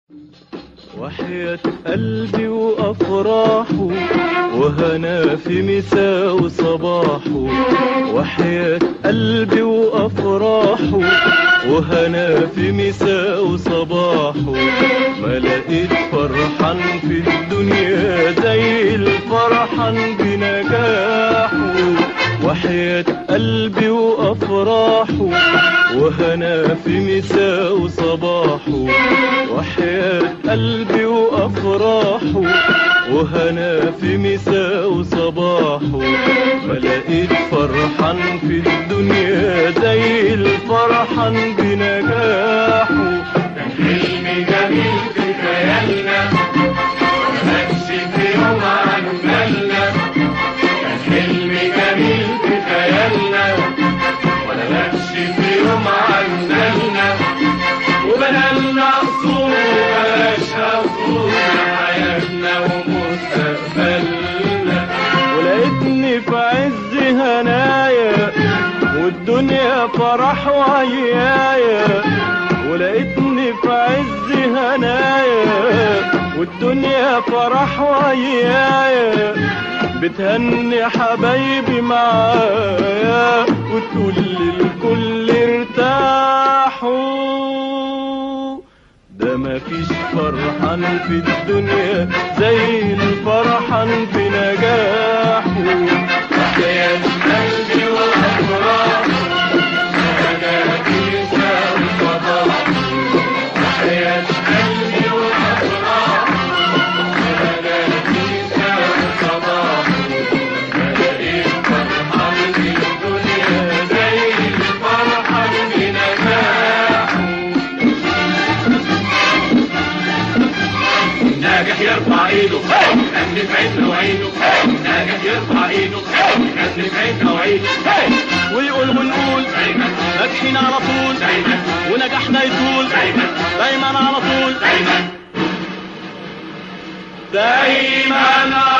وحياة قلبي وأفراحه وهنا في مساء وصباحه وحياة قلبي وأفراحه وهنا في مساء وصباحه ما لقيت فرحان في الدنيا زي الفرحان بنجاحه وحياة قلبي وأفراحه وهنا في مساء وصباحه وحياة قلبي وأفراحه وهنا في مساء وصباحه ما لقيت فرحان في الدنيا زي الفرحان بنجاحه كان حلم جميل في خيالنا مكش في يوم عن بالنا كان حلم جميل في خيالنا ولا مكش في يوم عن بالنا وبنالنا قصور وبلاش قصور حياتنا ومستقبلنا ولقيتني في عز هنايا والدنيا فرح ويايا ولقيتني في عز هنايا والدنيا فرح ويايا بتهني حبايبي معايا وتقول للكل ارتاحوا ده مفيش فرحان في الدنيا زي الفرحان بنجاحه حياة قلبي وأفراح أنا كيسة وصباح حياة قلبي وأفراح أنا كيسة وصباح لقيت فرحان في الدنيا زي الفرحان بنجاحه ناجح يرفع ايده غني في عينه وعينه ناجح يرفع ايده غني في عينه وعينه ويقول ونقول دايما ناجحين على طول دايما ونجاحنا يطول دايما دايما على طول دايما دايما